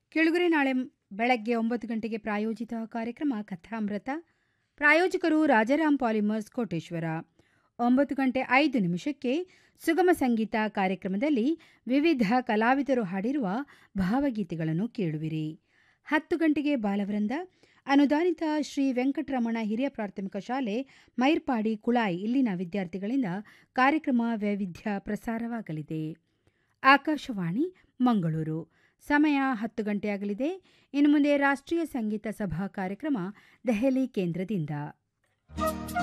ಕೆಳಗರೆ ನಾಳೆ ಬೆಳಗ್ಗೆ ಒಂಬತ್ತು ಗಂಟೆಗೆ ಪ್ರಾಯೋಜಿತ ಕಾರ್ಯಕ್ರಮ ಕಥಾಮೃತ ಪ್ರಾಯೋಜಕರು ರಾಜಾರಾಮ್ ಪಾಲಿಮರ್ಸ್ ಕೋಟೇಶ್ವರ ಒಂಬತ್ತು ಗಂಟೆ ಐದು ನಿಮಿಷಕ್ಕೆ ಸುಗಮ ಸಂಗೀತ ಕಾರ್ಯಕ್ರಮದಲ್ಲಿ ವಿವಿಧ ಕಲಾವಿದರು ಹಾಡಿರುವ ಭಾವಗೀತೆಗಳನ್ನು ಕೇಳುವಿರಿ ಹತ್ತು ಗಂಟೆಗೆ ಬಾಲವೃಂದ ಅನುದಾನಿತ ಶ್ರೀ ವೆಂಕಟರಮಣ ಹಿರಿಯ ಪ್ರಾಥಮಿಕ ಶಾಲೆ ಮೈರ್ಪಾಡಿ ಕುಳಾಯಿ ಇಲ್ಲಿನ ವಿದ್ಯಾರ್ಥಿಗಳಿಂದ ಕಾರ್ಯಕ್ರಮ ವೈವಿಧ್ಯ ಪ್ರಸಾರವಾಗಲಿದೆ ಆಕಾಶವಾಣಿ ಮಂಗಳೂರು ಸಮಯ ಹತ್ತು ಗಂಟೆಯಾಗಲಿದೆ ಇನ್ನು ಮುಂದೆ ರಾಷ್ಟ್ರೀಯ ಸಂಗೀತ ಸಭಾ ಕಾರ್ಯಕ್ರಮ ದೆಹಲಿ ಕೇಂದ್ರದಿಂದ